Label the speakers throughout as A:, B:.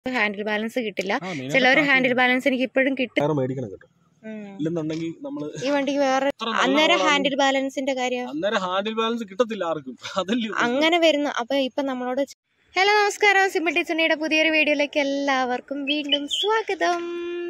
A: Handle balance കിട്ടില്ല
B: ആ, main ആയിട്ട്
A: ചിലവർ
B: കാറ്റ്
A: ഹാൻഡിൽ ബാലൻസ് എനിക്ക് ഇപ്പോഴും കിട്ടും
B: ടയർ മേടിക്കണം കേട്ടോ
A: ഉം.
B: ഇല്ലെന്നുണ്ടെങ്കിൽ നമ്മള്
A: ഈ വണ്ടിക്ക് വേറെ
B: എത്ര നല്ല
A: അന്നേരം
B: ആളാണ്.
A: ഹാൻഡിൽ ബാലൻസിന്റെ കാര്യം
B: അന്നേരം ഹാൻഡിൽ ബാലൻസ് കിട്ടത്തില്ല ആർക്കും അതല്ലേ പ്രശ്നം.
A: അങ്ങനെ വരുന്നു അപ്പൊ ഇപ്പൊ നമ്മളോട് ഹലോ നമസ്കാരം സിമ്പിൾ ടീച്ചറിയുടെ പുതിയൊരു വീഡിയോയിലേക്ക് എല്ലാവർക്കും വീണ്ടും സ്വാഗതം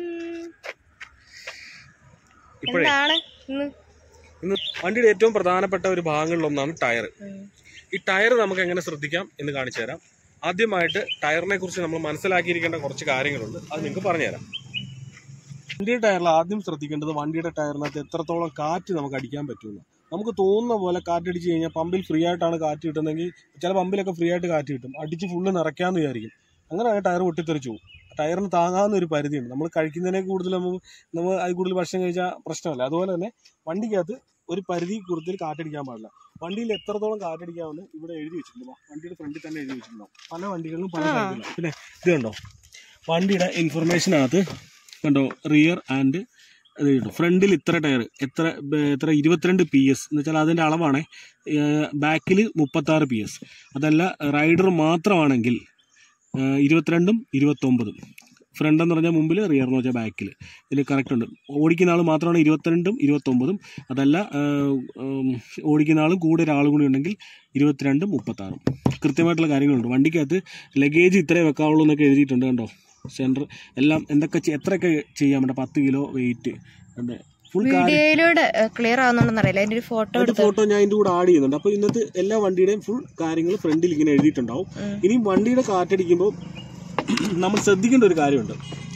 B: ഇപ്പോഴേ
A: എന്താണ് ഇന്ന്
B: ഇന്ന് വണ്ടിയുടെ ഏറ്റവും പ്രധാനപ്പെട്ട ഒരു ഭാഗങ്ങളിലൊന്നാണ് ടയർ
A: ഉം.
B: ഈ ടയർ നമുക്ക് എങ്ങനെ ശ്രദ്ധിക്കാം എന്ന് കാണിച്ചു തരാം ആദ്യമായിട്ട് ടയറിനെ കുറിച്ച് നമ്മൾ മനസ്സിലാക്കിയിരിക്കേണ്ട കുറച്ച് കാര്യങ്ങളുണ്ട് അത് നിങ്ങൾക്ക് പറഞ്ഞുതരാം വണ്ടിയുടെ ടയറിൽ ആദ്യം ശ്രദ്ധിക്കേണ്ടത് വണ്ടിയുടെ ടയറിനകത്ത് എത്രത്തോളം കാറ്റ് നമുക്ക് അടിക്കാൻ പറ്റുമെന്ന് നമുക്ക് തോന്നുന്ന പോലെ കാറ്റടിച്ച് കഴിഞ്ഞാൽ പമ്പിൽ ഫ്രീ ആയിട്ടാണ് കാറ്റ് കിട്ടുന്നതെങ്കിൽ ചില പമ്പിലൊക്കെ ഫ്രീ ആയിട്ട് കാറ്റ് കിട്ടും അടിച്ച് ഫുള്ള് നിറയ്ക്കാമെന്ന് വിചാരിക്കും അങ്ങനെ ആയ ടയർ പൊട്ടിത്തെറിച്ചു പോകും ടയറിന് താങ്ങാവുന്ന ഒരു പരിധിയുണ്ട് നമ്മൾ കഴിക്കുന്നതിനെ കൂടുതൽ നമ്മൾ നമ്മൾ അതിൽ കൂടുതൽ ഭക്ഷണം കഴിച്ചാൽ പ്രശ്നമല്ല അതുപോലെ തന്നെ വണ്ടിക്കകത്ത് ഒരു പരിധി കൂടുതൽ കാറ്റടിക്കാൻ പാടില്ല വണ്ടിയിൽ എത്രത്തോളം കാറ്റടിക്കാമെന്ന് ഇവിടെ എഴുതി വെച്ചിട്ടുണ്ട് വണ്ടിയുടെ ഫ്രണ്ടിൽ തന്നെ എഴുതി വെച്ചിട്ടുണ്ടാവും പല വണ്ടികളിലും പല
A: ആ.
B: കാര്യത്തിലാണ് പിന്നെ ഇത് കണ്ടോ വണ്ടിയുടെ ഇൻഫർമേഷനകത്ത് കണ്ടോ റിയർ ആൻഡ് ഇത് കിട്ടും ഫ്രണ്ടിൽ ഇത്ര ടയർ എത്ര ബ- എത്ര ഇരുപത്തിരണ്ട് പി എസ് എന്ന് വെച്ചാൽ അതിൻ്റെ അളവാണ് ബാക്കിൽ മുപ്പത്താറ് പി എസ് അതല്ല റൈഡർ മാത്രമാണെങ്കിൽ ആ, ഇരുപത്തിരണ്ടും ഇരുപത്തൊമ്പതും ഫ്രണ്ട് എന്ന് പറഞ്ഞാൽ മുമ്പിൽ റിയർ എന്ന് വെച്ചാൽ ബാക്കിൽ ഇതിൽ കറക്റ്റ് ഉണ്ട് ഓടിക്കുന്ന ആൾ മാത്രമാണ് ഇരുപത്തിരണ്ടും ഇരുപത്തൊമ്പതും അതല്ല ആ, ഉം, ഓടിക്കുന്ന ആളും കൂടെ ഒരാളും കൂടി ഉണ്ടെങ്കിൽ ഇരുപത്തിരണ്ടും മുപ്പത്താറും കൃത്യമായിട്ടുള്ള കാര്യങ്ങളുണ്ട് വണ്ടിക്കകത്ത് ലഗേജ് ഇത്രേ വെക്കാവുള്ളൂ എന്നൊക്കെ എഴുതിയിട്ടുണ്ട് കണ്ടോ സെൻറ്റർ എല്ലാം എന്തൊക്കെ ചെ- എത്രയൊക്കെ ചെയ്യാൻ പറ്റും പത്ത് കിലോ വെയിറ്റ് ഫുൾ
A: വീഡിയോയിലൂടെ ക്ലിയർ ആവുന്നുണ്ടെന്ന് അറിയില്ല അതിന്റെ ഒരു ഫോട്ടോ
B: ഒരു
A: എടുത്ത്
B: ഫോട്ടോ ഞാൻ ഇതിന്റെ കൂടെ ആഡ് ചെയ്യുന്നുണ്ട് അപ്പോൾ ഇന്നത്തെ എല്ലാ വണ്ടിയുടെയും ഫുൾ കാര്യങ്ങൾ ഫ്രണ്ടിൽ ഇങ്ങനെ എഴുതിയിട്ടുണ്ടാവും
A: ഉം.
B: ഇനിയും വണ്ടിയുടെ കാറ്റടിക്കുമ്പോൾ നമ്മൾ ശ്രദ്ധിക്കേണ്ട ഒരു കാര്യമുണ്ട്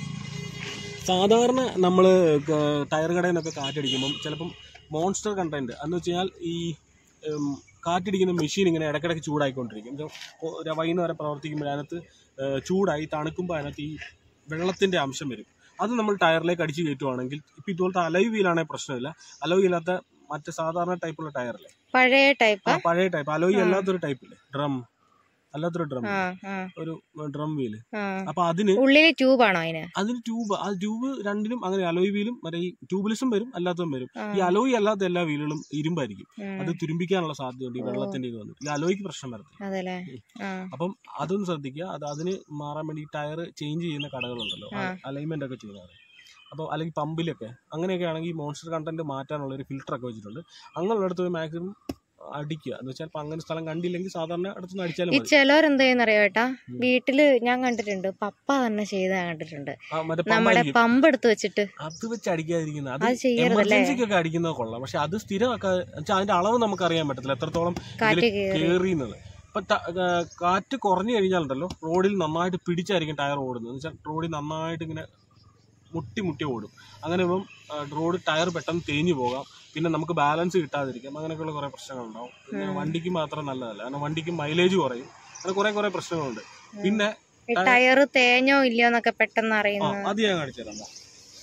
B: സാധാരണ നമ്മൾ ടയർ കടയിൽ നിന്നൊക്കെ കാറ്റടിക്കുമ്പം ചിലപ്പം മോൺസ്റ്റർ കണ്ടന്റ് എന്ന് വെച്ച് കഴിഞ്ഞാൽ ഈ ഉം, കാറ്റടിക്കുന്ന മെഷീൻ ഇങ്ങനെ ഇടയ്ക്കിടയ്ക്ക് ചൂടായിക്കൊണ്ടിരിക്കും ഇത് ഒ- ഒരു വൈകുന്നേരം പ്രവർത്തിക്കുമ്പോൾ അതിനകത്ത് ഏഹ്, ചൂടായി തണുക്കുമ്പോൾ അതിനകത്ത് ഈ വെള്ളത്തിൻ്റെ അംശം വരും അത് നമ്മൾ ടയറിലേക്ക് അടിച്ച് കയറ്റുവാണെങ്കിൽ ഇപ്പം ഇതുപോലത്തെ അലവ് വീലാണെങ്കിൽ പ്രശ്നമില്ല അലവ് ഇല്ലാത്ത മറ്റേ സാധാരണ ടൈപ്പുള്ള ടയറല്ലേ
A: പഴയ ടൈപ്പ്
B: ആ പഴയ ടൈപ്പ് അലോയി
A: ആ.
B: അല്ലാത്തൊരു ടൈപ്പില്ലേ ഡ്രം അല്ലാത്തൊരു ഡ്രം
A: ആ ആ
B: ഒരു ഡ്രം വീല്
A: ആ
B: അപ്പൊ അതിന്
A: ഉള്ളില് ട്യൂബാണോ അതിന്
B: അതിന് ട്യൂബ് ആ ട്യൂബ് രണ്ടിനും അങ്ങനെ അലോയ് വീലും മറ്റേ ഈ ട്യൂബ്ലെസ്സും വരും അല്ലാത്തതും വരും
A: ആ.
B: ഈ അലോയ് അല്ലാത്ത എല്ലാ വീലുകളും ഇരുമ്പായിരിക്കും
A: ഉം.
B: അത് തുരുമ്പിക്കാനുള്ള സാധ്യതയുണ്ട് ഈ
A: ഓ.
B: വെള്ളത്തിന്റെ ഇത് വന്നിട്ട് ഈ അലോയ്ക്ക് പ്രശ്നം വരത്തില്ല
A: അതല്ലേ ആ
B: അപ്പം അതൊന്ന് ശ്രദ്ധിക്കുക അത് അതിന് മാറാൻ വേണ്ടി ടയർ ചേഞ്ച് ചെയ്യുന്ന കടകളുണ്ടല്ലോ
A: ആ.
B: അലൈൻമെന്റ് ഒക്കെ ചെയ്യുന്നവർ അപ്പോൾ അല്ലെങ്കിൽ പമ്പിലൊക്കെ അങ്ങനെയൊക്കെ ആണെങ്കിൽ മോൺസ്റ്റർ കണ്ടന്റ് മാറ്റാനുള്ള ഒരു ഫിൽറ്റർ ഒക്കെ വെച്ചിട്ടുണ്ട് അങ്ങനെയുള്ളിടത്ത് പോയി മാക്സിമം അടിക്കുക എന്ന് വെച്ചാൽ ഇപ്പം അങ്ങനെ സ്ഥലം കണ്ടില്ലെങ്കിൽ സാധാരണ അടുത്തുനിന്ന് അടിച്ചാലും
A: ഈ
B: മതി
A: ചിലവർ എന്ത് ചെയ്യുന്നറിയോ ഏട്ടാ
B: ഉം.
A: വീട്ടില് ഞാൻ കണ്ടിട്ടുണ്ട് പപ്പ തന്നെ ചെയ്ത കണ്ടിട്ടുണ്ട്
B: ആ, മറ്റേ
A: നമ്മുടെ
B: പമ്പായിരിക്കും.
A: പമ്പ് എടുത്ത് വെച്ചിട്ട്
B: അത് വെച്ച് അടിക്കാതിരിക്കുന്നത് അത്
A: അത് ചെയ്യരുതല്ലേ
B: എമർജൻസിക്കൊക്കെ അടിക്കുന്നത് കൊള്ളാം പക്ഷെ അത് സ്ഥിരമൊക്കെ വെച്ചാൽ അതിന്റെ അളവ് നമുക്ക് അറിയാൻ പറ്റത്തില്ല എത്രത്തോളം
A: കാറ്റ് കയറി
B: കേറിയുന്നത് ഇപ്പൊ ത- ആ, കാറ്റ് കുറഞ്ഞു കഴിഞ്ഞാലുണ്ടല്ലോ റോഡിൽ നന്നായിട്ട് പിടിച്ചായിരിക്കും ടയർ ഓടുന്നത് എന്ന് വെച്ചാൽ റോഡിൽ നന്നായിട്ട് ഇങ്ങനെ മുട്ടി മുട്ടി ഓടും അങ്ങനെ ഇപ്പം റോഡ് ടയർ പെട്ടെന്ന് തേഞ്ഞു പോകാം പിന്നെ നമുക്ക് ബാലൻസ് കിട്ടാതിരിക്കാം അങ്ങനെയൊക്കെയുള്ള കുറേ പ്രശ്നങ്ങളുണ്ടാവും പിന്നെ
A: ഉം.
B: വണ്ടിക്ക് മാത്രം നല്ലതല്ല കാരണം വണ്ടിക്ക് മൈലേജ് കുറയും അങ്ങനെ കുറേ കുറേ പ്രശ്നങ്ങളുണ്ട് പിന്നെ
A: ഈ ടയറ് തേഞ്ഞോ ഇല്ലയോ എന്നൊക്കെ പെട്ടെന്ന്
B: ആ
A: അറിയുന്ന
B: അത് ഞാൻ കാണിച്ചു തരാം ദാ.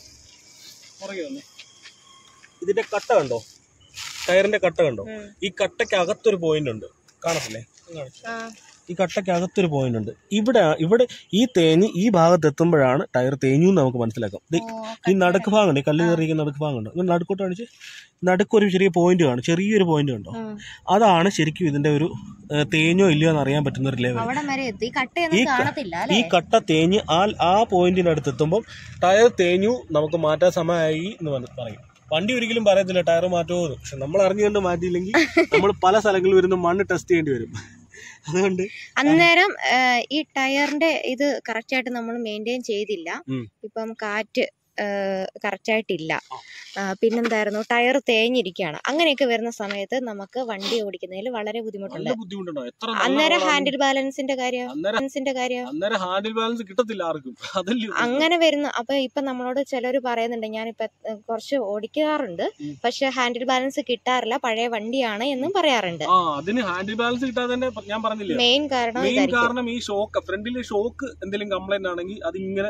B: പുറകെ വന്നേ ഇതിന്റെ കട്ട കണ്ടോ ടയറിന്റെ കട്ട കണ്ടോ
A: ഉം.
B: ഈ കട്ടയ്ക്ക് അകത്തൊരു പോയിന്റ് ഉണ്ട് കാണത്തില്ലേ ഒന്ന് കാണിച്ച്.
A: ആ.
B: ഈ കട്ടയ്ക്ക് അകത്തൊരു പോയിന്റ് ഉണ്ട് ഇവിടെ ഇവിടെ ഈ തേഞ്ഞ് ഈ ഭാഗത്ത് എത്തുമ്പോഴാണ് ടയർ തേഞ്ഞു എന്ന് നമുക്ക് മനസ്സിലാക്കാം ദേ,
A: ഓ,
B: ഈ നടുക്ക് ഭാഗമുണ്ട് ഈ കല്ല് കയറിയിരിക്കുന്ന നടുക്ക് ഭാഗമുണ്ട് ഇങ്ങനെ നടുക്കോട്ട് കാണിച്ച് നടുക്കൊരു ചെറിയ പോയിന്റ് കാണും ചെറിയൊരു പോയിന്റ് കണ്ടോ
A: ഉം.
B: അതാണ് ശരിക്കും ഇതിന്റെ ഒരു ഏ, തേഞ്ഞോ ഇല്ലയോ എന്ന് അറിയാൻ പറ്റുന്ന ഒരു ലെവൽ
A: അവിടെ വരെ എത്തി
B: ഈ
A: കട്ടയൊന്നും
B: ക-
A: കാണത്തില്ല
B: ഈ
A: അല്ലേ
B: കട്ട തേഞ്ഞ് ആ ആ പോയിന്റിനടുത്ത് എത്തുമ്പോൾ ടയർ തേഞ്ഞു നമുക്ക് മാറ്റാൻ സമയമായി എന്ന് പറ- പറയും വണ്ടി ഒരിക്കലും പറയത്തില്ല ടയർ മാറ്റുമോ എന്ന് പക്ഷെ നമ്മൾ അറിഞ്ഞുകൊണ്ട് മാറ്റിയില്ലെങ്കിൽ നമ്മൾ പല സ്ഥലങ്ങളിൽ വരുന്ന മണ്ണ് ടെസ്റ്റ് ചെയ്യേണ്ടി വരും അതുകൊണ്ട്
A: അന്നേരം ആ, ഈ ടയറിന്റെ ഇത് കറക്റ്റ് ആയിട്ട് നമ്മൾ മെയിൻറ്റെയിൻ ചെയ്തില്ല
B: ഉം.
A: ഇപ്പം കാറ്റ് കറക്റ്റ് ആയിട്ടില്ല
B: ആ.
A: ആ, പിന്നെന്തായിരുന്നു ടയർ തേഞ്ഞിരിക്കുകയാണ് അങ്ങനെയൊക്കെ വരുന്ന സമയത്ത് നമുക്ക് വണ്ടി ഓടിക്കുന്നതിൽ വളരെ ബുദ്ധിമുട്ടുണ്ട്
B: നല്ല ബുദ്ധിമുട്ടുണ്ടോ എത്ര നല്ല
A: അന്നേരം
B: ആളാണ്.
A: ഹാൻഡിൽ ബാലൻസിന്റെ കാര്യം
B: അന്നേരം
A: ബാലൻസിന്റെ കാര്യം
B: അന്നേരം ഹാൻഡിൽ ബാലൻസ് കിട്ടത്തില്ല ആർക്കും അതല്ലേ പ്രശ്നം.
A: അങ്ങനെ വരുന്ന അപ്പൊ ഇപ്പൊ നമ്മളോട് ചിലർ പറയുന്നുണ്ട് ഞാനിപ്പോ ഏഹ്, കുറച്ച് ഓടിക്കാറുണ്ട്
B: ഉം.
A: പക്ഷെ ഹാൻഡിൽ ബാലൻസ് കിട്ടാറില്ല പഴയ വണ്ടിയാണ് എന്നും പറയാറുണ്ട്
B: ആ അതിന് ഹാൻഡിൽ ബാലൻസ് കിട്ടാതെ തന്നെ ഞാൻ പറഞ്ഞില്ലേ
A: മെയിൻ കാരണം
B: മെയിൻ
A: ഇതായിരിക്കും
B: കാരണം ഈ ഷോക്ക് ഫ്രണ്ടിലെ ഷോക്ക് എന്തെങ്കിലും കംപ്ലൈന്റ് ആണെങ്കിൽ അതിങ്ങനെ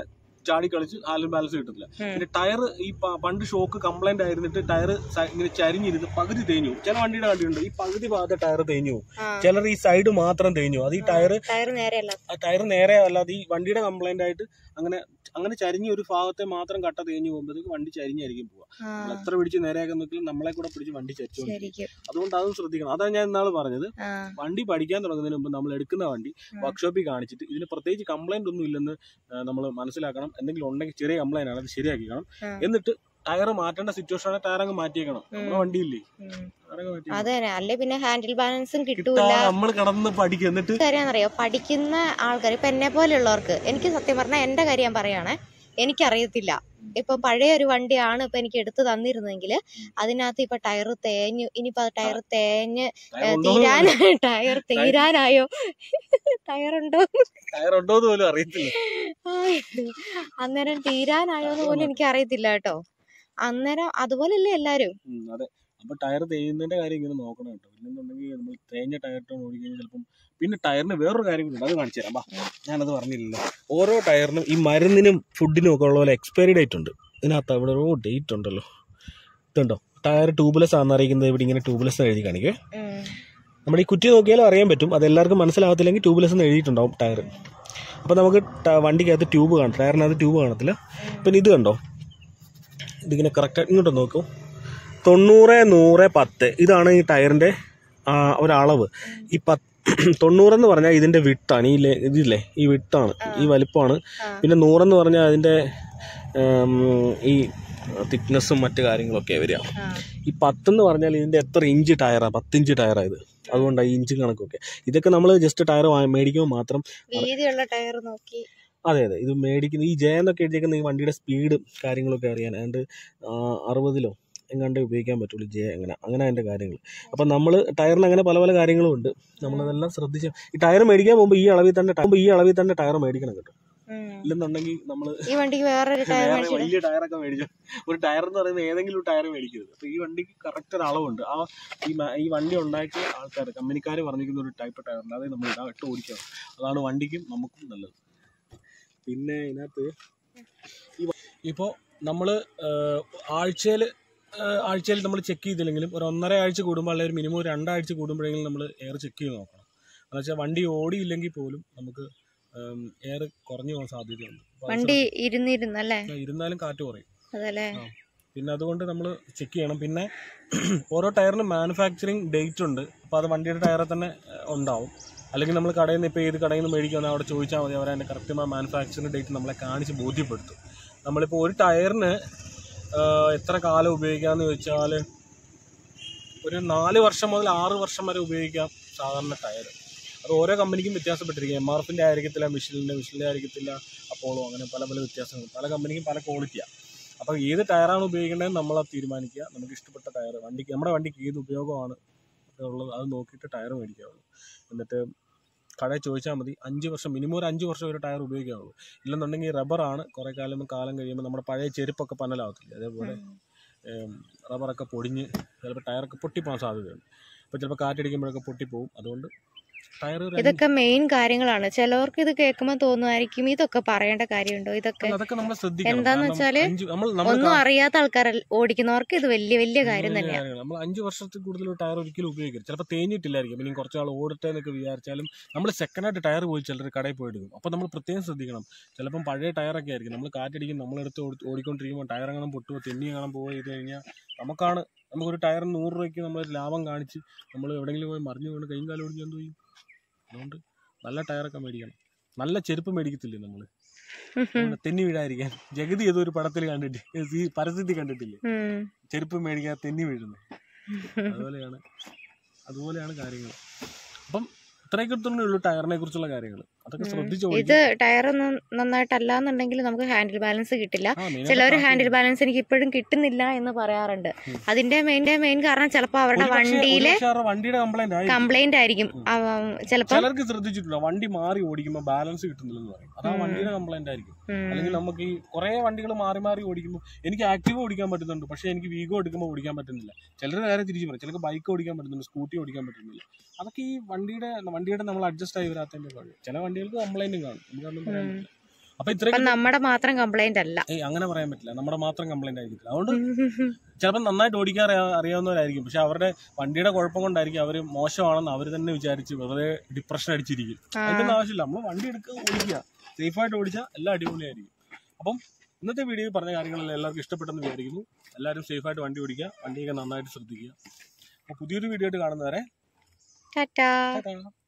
B: ചാടി കളിച്ച് ഹാലൻ ബാലൻസ് കിട്ടത്തില്ല
A: ഉം.
B: പിന്നെ ടയർ ഈ പ- പണ്ട് ഷോക്ക് കംപ്ലൈന്റ് ആയിരുന്നിട്ട് ടയർ ഇങ്ങനെ ചരിഞ്ഞിരുന്ന് പകുതി തേഞ്ഞു പോകും. ചില വണ്ടിയുടെ കണ്ടിട്ടുണ്ട് ഈ പകുതി ഭാഗത്തെ ടയർ തേഞ്ഞു പോകും.
A: ആ.
B: ചിലർ ഈ സൈഡ് മാത്രം തേഞ്ഞു പോകും. അത് ഈ ടയർ
A: ടയർ നേരെയല്ല
B: ആ ടയർ നേരെ അല്ലാതെ ഈ വണ്ടിയുടെ കംപ്ലൈന്റ് ആയിട്ട് അങ്ങനെ അങ്ങനെ ചരിഞ്ഞ ഒരു ഭാഗത്തെ മാത്രം കട്ട തേഞ്ഞു പോകുമ്പോഴത്തേക്ക് വണ്ടി ചരിഞ്ഞായിരിക്കും പോവുക
A: ആ,
B: നമ്മൾ എത്ര പിടിച്ച് നേരെയാക്കാൻ നോക്കിയാലും നമ്മളെ കൂടെ പിടിച്ച് വണ്ടി ചരിച്ചോണ്ട്
A: ശരിക്കും
B: അതുകൊണ്ട് അതും ശ്രദ്ധിക്കണം അതാണ് ഞാൻ ഇന്നാള് പറഞ്ഞത്
A: ആ
B: വണ്ടി പഠിക്കാൻ തുടങ്ങുന്നതിന് മുമ്പ് നമ്മൾ എടുക്കുന്ന വണ്ടി
A: ഉം.
B: വർക്ക്ഷോപ്പിൽ കാണിച്ചിട്ട് ഇതിന് പ്രത്യേകിച്ച് കംപ്ലൈന്റ് ഒന്നും ഇല്ലെന്ന് നമ്മൾ മനസ്സിലാക്കണം എന്തെങ്കിലും ഉണ്ടെങ്കിൽ ചെറിയ കംപ്ലൈന്റ് ആണ് അത് ശരിയാക്കിക്കണം
A: ആ.
B: എന്നിട്ട് ടയർ മാറ്റേണ്ട സിറ്റുവേഷൻ ആണെങ്കിൽ ടയർ അങ്ങ് മാറ്റിയേക്കണം നമ്മുടെ വണ്ടിയില്ലേ
A: ഉം.
B: ടയർ അങ്ങ് മാറ്റി
A: അതെ അല്ലെ പിന്നെ ഹാൻഡിൽ ബാലൻസും കിട്ടൂല
B: കിട്ടാതെ നമ്മൾ കിടന്ന് പഠിക്കും എന്നിട്ട്
A: കാര്യമാണെന്നറിയോ പഠിക്കുന്ന ആൾക്കാർ ഇപ്പൊ എന്നെ പോലെയുള്ളവർക്ക് എനിക്ക് സത്യം പറഞ്ഞാൽ എന്റെ കാര്യം ഞാൻ പറയുകയാണേ എനിക്കറിയത്തില്ല ഇപ്പൊ പഴയ ഒരു വണ്ടിയാണ് ഇപ്പൊ എനിക്ക് എടുത്തു തന്നിരുന്നെങ്കിൽ അതിനകത്ത് ഇപ്പൊ ടയർ തേഞ്ഞു ഇനിയിപ്പോ ടയർ തേഞ്ഞ്
B: ടയർ
A: ഏ,
B: ഉണ്ടോ
A: തീരാൻ ടയർ തീരാനായോ ടയർ ഉണ്ടോ
B: ടയർ ഉണ്ടോ എന്ന് പോലും അറിയത്തില്ല
A: അന്നേരം തീരാനായോ എന്ന് പോലും എനിക്ക് അറിയത്തില്ല കേട്ടോ അന്നേരം അതുപോലല്ലേ എല്ലാരും
B: ഉം, അതെ അപ്പൊ ടയർ തേയുന്നതിന്റെ കാര്യം ഇങ്ങനെ നോക്കണം കേട്ടോ ഇല്ലെന്നുണ്ടെങ്കിൽ നമ്മൾ തേഞ്ഞ ടയറിട്ട് ഓടിക്കഴിഞ്ഞാൽ ചിലപ്പം പിന്നെ ടയറിന് വേറൊരു കാര്യം കൂടി ഉണ്ട് അത് കാണിച്ചു തരാം ബാ ഞാനത് പറഞ്ഞില്ലല്ലോ ഓരോ ടയറിനും ഈ മരുന്നിനും ഫുഡിനും ഒക്കെ ഉള്ള പോലെ എക്സ്പയറി ഡേറ്റ് ഉണ്ട് ഇതിനകത്ത് അവിടെ ഒരു ഡേറ്റ് ഉണ്ടല്ലോ ഇതുണ്ടോ ടയർ ട്യൂബ്ലെസ് ആണെന്ന് അറിയിക്കുന്നത് ഇവിടെ ഇങ്ങനെ ട്യൂബ്ലെസ് എഴുതി കാണിക്കേ
A: ഉം.
B: നമ്മൾ ഈ കുറ്റി നോക്കിയാലും അറിയാൻ പറ്റും അത് എല്ലാവർക്കും മനസ്സിലാകത്തില്ലെങ്കിൽ ട്യൂബ്ലെസ് എന്ന് എഴുതിയിട്ടുണ്ടാവും ടയർ അപ്പോൾ നമുക്ക് ട- വണ്ടിക്കകത്ത് ട്യൂബ് കാണും ടയറിനകത്ത് ട്യൂബ് കാണത്തില്ല പിന്നെ ഇത് കണ്ടോ ഇതിങ്ങനെ കറക്റ്റ് ഇങ്ങോട്ട് നോക്കൂ തൊണ്ണൂറ് നൂറ് പത്ത് ഇതാണ് ഈ ടയറിൻ്റെ ഒരളവ് ഈ പത്ത് തൊണ്ണൂറെന്ന് പറഞ്ഞാൽ ഇതിൻ്റെ വിട്ടാണ് ഈ ലെ- ഇതില്ലേ ഈ വിട്ടാണ് ഈ വലിപ്പമാണ്
A: ആ.
B: പിന്നെ നൂറെന്ന് പറഞ്ഞാൽ അതിൻ്റെ ഉം, ഈ തിക്നെസ്സും മറ്റു കാര്യങ്ങളൊക്കെ വരിക
A: ആ.
B: ഈ പത്തെന്ന് പറഞ്ഞാൽ ഇതിൻ്റെ എത്ര ഇഞ്ച് ടയറാണ് പത്തിഞ്ച് ടയറാണ് ഇത് അതുകൊണ്ടാണ് ഈ ഇഞ്ച് കണക്കൊക്കെ ഇതൊക്കെ നമ്മൾ ജസ്റ്റ് ടയർ മേടിക്കുമ്പോൾ മാത്രം
A: വീതിയുള്ള ടയർ നോക്കി
B: അതെ അതെ ഇത് മേടിക്കുന്ന ഈ ജയ എന്നൊക്കെ എഴുതിയേക്കുന്ന ഈ വണ്ടിയുടെ സ്പീഡ് കാര്യങ്ങളൊക്കെ അറിയാൻ അതുകൊണ്ട് അറുപതിലോ എങ്ങാണ്ടേ ഉപയോഗിക്കാൻ പറ്റുള്ളൂ ജയ അങ്ങനെ അങ്ങനെ അതിൻ്റെ കാര്യങ്ങൾ അപ്പം നമ്മൾ ടയറിന് അങ്ങനെ പല പല കാര്യങ്ങളും ഉണ്ട് നമ്മളതെല്ലാം ശ്രദ്ധിച്ച് ഈ ടയർ മേടിക്കാൻ പോകുമ്പോൾ ഈ അളവിൽ തന്നെ ട- ഈ അളവിൽ തന്നെ ടയർ മേടിക്കണം കേട്ടോ
A: ഉം.
B: ഇല്ലെന്നുണ്ടെങ്കിൽ നമ്മൾ
A: ഈ വണ്ടിക്ക് വേറൊരു ടയർ
B: വേറെ
A: മേടിച്ചിട്ട്
B: വലിയ ടയറൊക്കെ മേടിച്ചു ഒരു ടയർ എന്ന് പറയുന്നത് ഏതെങ്കിലും ഒരു ടയർ മേടിക്കരുത് അപ്പോൾ ഈ വണ്ടിക്ക് കറക്റ്റ് ഒരു അളവുണ്ട് ആ ഈ മ- ഈ വണ്ടി ഉണ്ടാക്കിയ ആൾക്കാർ കമ്പനിക്കാർ പറഞ്ഞിരിക്കുന്ന ഒരു ടൈപ്പ് ടയറുണ്ട് അതേ നമ്മൾ ഇടാ ഇട്ട് ഓടിക്കണം അതാണ് വണ്ടിക്കും നമുക്കും നല്ലത് പിന്നെ ഇതിനകത്ത് ഈ ഇപ്പോൾ നമ്മൾ ആഴ്ചയിൽ ആഴ്ചയിൽ നമ്മൾ ചെക്ക് ചെയ്തില്ലെങ്കിലും ഒരു ഒന്നര ആഴ്ച കൂടുമ്പോൾ അല്ലെങ്കിൽ ഒരു മിനിമം ഒരു രണ്ടാഴ്ച കൂടുമ്പോഴെങ്കിലും നമ്മൾ എയർ ചെക്ക് ചെയ്ത് നോക്കണം എന്ന് വെച്ചാൽ വണ്ടി ഓടിയില്ലെങ്കിൽ പോലും നമുക്ക് എയർ കുറഞ്ഞു പോകാൻ സാധ്യതയുണ്ട് അപ്പോൾ അത്
A: വണ്ടി ഇരുന്നിരുന്നല്ലേ
B: ആ, ഇരുന്നാലും കാറ്റ് കുറയും
A: അതല്ലേ
B: ആ. പിന്നെ അതുകൊണ്ട് നമ്മൾ ചെക്ക് ചെയ്യണം പിന്നെ ഓരോ ടയറിനും മാനുഫാക്ചറിങ് ഡേറ്റ് ഉണ്ട് അപ്പോൾ അത് വണ്ടിയുടെ ടയറിൽ തന്നെ ആ, ഉണ്ടാവും അല്ലെങ്കിൽ നമ്മൾ കടയിൽ നിന്ന് ഇപ്പോൾ ഏത് കടയിൽ നിന്ന് മേടിക്കുമെന്ന് അവിടെ ചോദിച്ചാൽ മതി അവർ അതിൻ്റെ കറക്റ്റുമായ മാനുഫാക്ചറിങ് ഡേറ്റ് നമ്മളെ കാണിച്ച് ബോധ്യപ്പെടുത്തും നമ്മളിപ്പോൾ ഒരു ടയറിന് ആ, എത്ര കാലം ഉപയോഗിക്കാമെന്ന് ചോദിച്ചാൽ ഒരു നാല് വർഷം മുതൽ ആറ് വർഷം വരെ ഉപയോഗിക്കാം സാധാരണ ടയർ അത് ഓരോ കമ്പനിക്കും വ്യത്യാസപ്പെട്ടിരിക്കും എം ആർ എഫിൻ്റെ ആയിരിക്കത്തില്ല മിഷലിൻ്റെ മിഷലിൻ്റെ ആയിരിക്കത്തില്ല അപ്പോളോ അങ്ങനെ പല പല വ്യത്യാസങ്ങൾ പല കമ്പനിക്കും പല ക്വാളിറ്റിയാണ് അപ്പോൾ ഏത് ടയറാണ് ഉപയോഗിക്കേണ്ടത് നമ്മൾ തീരുമാനിക്കുക നമുക്ക് ഇഷ്ടപ്പെട്ട ടയർ വണ്ടിക്ക് നമ്മുടെ വണ്ടിക്ക് ഏത് ഉപയോഗമാണ് ഒക്കെ ഉള്ളത് അത് നോക്കിയിട്ട് ടയർ മേടിക്കാവുള്ളൂ എന്നിട്ട് കടയിൽ ചോദിച്ചാൽ മതി അഞ്ച് വർഷം മിനിമം ഒരു അഞ്ച് വർഷം ഒരു ടയർ ഉപയോഗിക്കാവുള്ളൂ ഇല്ലെന്നുണ്ടെങ്കിൽ റബ്ബറാണ് കുറേ കാലം കാലം കഴിയുമ്പോൾ നമ്മുടെ പഴയ ചെരുപ്പൊക്കെ പന്നലാവത്തില്ല അതേപോലെ ഏം, റബ്ബറൊക്കെ പൊടിഞ്ഞ് ചിലപ്പോൾ ടയറൊക്കെ പൊട്ടിപ്പോകാൻ സാധ്യതയുണ്ട് അപ്പോൾ ചിലപ്പോൾ കാറ്റടിക്കുമ്പോഴൊക്കെ പൊട്ടിപ്പോവും അതുകൊണ്ട് ടയർ ഒരു അഞ്ച്
A: ഇതൊക്കെ മെയിൻ കാര്യങ്ങളാണ് ചിലവർക്ക് ഇത് കേൾക്കുമ്പോൾ തോന്നുമായിരിക്കും ഇതൊക്കെ പറയേണ്ട കാര്യമുണ്ടോ ഇതൊക്കെ
B: അല്ല, അതൊക്കെ നമ്മൾ ശ്രദ്ധിക്കണം
A: എന്താന്ന്
B: കാരണം
A: വെച്ചാല്
B: അഞ്ച് നമ്മൾ നമ്മൾ
A: ഒന്നും അറിയാത്ത ആൾക്കാർ ഓടിക്കുന്നവർക്ക് ഇത് വലിയ വലിയ കാര്യം
B: വലിയ
A: തന്നെയാണ്
B: കാര്യങ്ങൾ. നമ്മൾ അഞ്ച് വർഷത്തിൽ കൂടുതൽ ഒരു ടയർ ഒരിക്കലും ഉപയോഗിക്കരുത് ചിലപ്പോൾ തേഞ്ഞിട്ടില്ലായിരിക്കും പിന്നെ കുറച്ച് നാൾ ഓടട്ടെ എന്നൊക്കെ വിചാരിച്ചാലും നമ്മൾ സെക്കൻഡായിട്ട് ടയർ പോയി ചിലർ കടയിൽ പോയി എടുക്കും അപ്പോൾ നമ്മൾ പ്രത്യേകം ശ്രദ്ധിക്കണം ചിലപ്പം പഴയ ടയറൊക്കെ ആയിരിക്കും നമ്മൾ കാറ്റടിക്കും നമ്മളെടുത്ത് ഓടി- ഓടിക്കൊണ്ടിരിക്കുമ്പോൾ ടയർ അങ്ങനെ പൊട്ടുമോ തെന്നി കാണാൻ പോയി ചെയ്ത് കഴിഞ്ഞാൽ നമുക്കാണ് നമുക്കൊരു ടയർ നൂറ് രൂപയ്ക്ക് നമ്മൾ ലാഭം കാണിച്ച് നമ്മൾ എവിടെയെങ്കിലും പോയി മറിഞ്ഞു വീണ് കൈയും കാലം ഓടിക്കാൻ എന്ത് ചെയ്യും അതുകൊണ്ട് നല്ല ടയറൊക്കെ മേടിക്കണം നല്ല ചെരുപ്പ് മേടിക്കത്തില്ലേ നമ്മൾ തെന്നി വീഴാതിരിക്കാൻ ജഗതി ഏതോ ഒരു പടത്തിൽ കണ്ടിട്ട് ഈ പരസ്യത്തിൽ കണ്ടിട്ടില്ലേ
A: ഉം.
B: ചെരുപ്പ് മേടിക്കാൻ തെന്നി വീഴുന്നത് അതുപോലെയാണ് അതുപോലെയാണ് കാര്യങ്ങൾ അപ്പം ഇത്രയൊക്കെ തന്നെ ഉള്ളൂ ടയറിനെ കുറിച്ചുള്ള കാര്യങ്ങൾ അതൊക്കെ ശ്രദ്ധിച്ചു
A: ഇത് ടയർ നന്നായിട്ടല്ല എന്നുണ്ടെങ്കിൽ നമുക്ക് ഹാൻഡിൽ ബാലൻസ് കിട്ടില്ല ചിലവർ ഹാൻഡിൽ ബാലൻസ് എനിക്ക് ഇപ്പോഴും കിട്ടുന്നില്ല എന്ന് പറയാറുണ്ട്
B: ഉം.
A: അതിന്റെ മെയിൻ മെയിൻ കാരണം ചിലപ്പോൾ അവരുടെ വണ്ടിയിലെ
B: വണ്ടിയുടെ കംപ്ലൈന്റ് ആയി
A: കംപ്ലൈന്റ് ആയിരിക്കും ചിലപ്പോൾ
B: ചിലർക്ക് ശ്രദ്ധിച്ചിട്ടുണ്ടോ വണ്ടി മാറി ഓടിക്കുമ്പോൾ ബാലൻസ് കിട്ടുന്നില്ലെന്ന് പറയും അതാ വണ്ടിയുടെ കംപ്ലൈന്റ് ആയിരിക്കും അല്ലെങ്കിൽ നമുക്ക് ഈ കുറേ വണ്ടികൾ മാറി മാറി ഓടിക്കുമ്പോൾ എനിക്ക് ആക്റ്റീവ് ഓടിക്കാൻ പറ്റുന്നുണ്ട് പക്ഷേ എനിക്ക് വീഗോ എടുക്കുമ്പോൾ ഓടിക്കാൻ പറ്റുന്നില്ല ചിലർ നേരെ തിരിച്ചു പറയും ചിലർക്ക് ബൈക്ക് ഓടിക്കാൻ പറ്റുന്നുണ്ട് സ്കൂട്ടി ഓടിക്കാൻ പറ്റുന്നില്ല അതൊക്കെ ഈ വണ്ടിയുടെ വണ്ടിയുടെ നമ്മൾ അഡ്ജസ്റ്റ് ആയി വരാത്തതിന്റെ കുഴപ്പം ചില വണ്ടികൾക്ക് കംപ്ലൈന്റും കാണും നമുക്കൊന്നും പറയാൻ
A: ഉം.
B: പറ്റില്ല അപ്പൊ ഇത്രയും
A: ഇപ്പൊ നമ്മുടെ മാത്രം കംപ്ലൈന്റ് അല്ല
B: ഏയ് അങ്ങനെ പറയാൻ പറ്റില്ല നമ്മുടെ മാത്രം കംപ്ലൈന്റ് ആയിരിക്കില്ല അതുകൊണ്ട് ചിലപ്പോൾ നന്നായിട്ട് ഓടിക്കാൻ അറിയാ അറിയാവുന്നവരായിരിക്കും പക്ഷെ അവരുടെ വണ്ടിയുടെ കുഴപ്പം കൊണ്ടായിരിക്കും അവർ മോശമാണെന്ന് അവർ തന്നെ വിചാരിച്ച് വെറുതെ ഡിപ്രഷൻ അടിച്ചിരിക്കും
A: ആ.
B: അതിന്റെ ഒന്നും ആവശ്യമില്ല നമ്മൾ വണ്ടി എടുക്കുക ഓടിക്കുക സേഫായിട്ട് ഓടിച്ചാൽ എല്ലാം അടിപൊളിയായിരിക്കും അപ്പം ഇന്നത്തെ വീഡിയോയിൽ പറഞ്ഞ കാര്യങ്ങളെല്ലാം എല്ലാവർക്കും ഇഷ്ടപ്പെട്ടെന്ന് വിചാരിക്കുന്നു എല്ലാവരും സേഫായിട്ട് വണ്ടി ഓടിക്കുക വണ്ടിയൊക്കെ നന്നായിട്ട് ശ്രദ്ധിക്കുക അപ്പോൾ പുതിയൊരു വീഡിയോ ആയിട്ട് കാണുന്നവരെ
A: ടാറ്റാ
B: ടാറ്റാ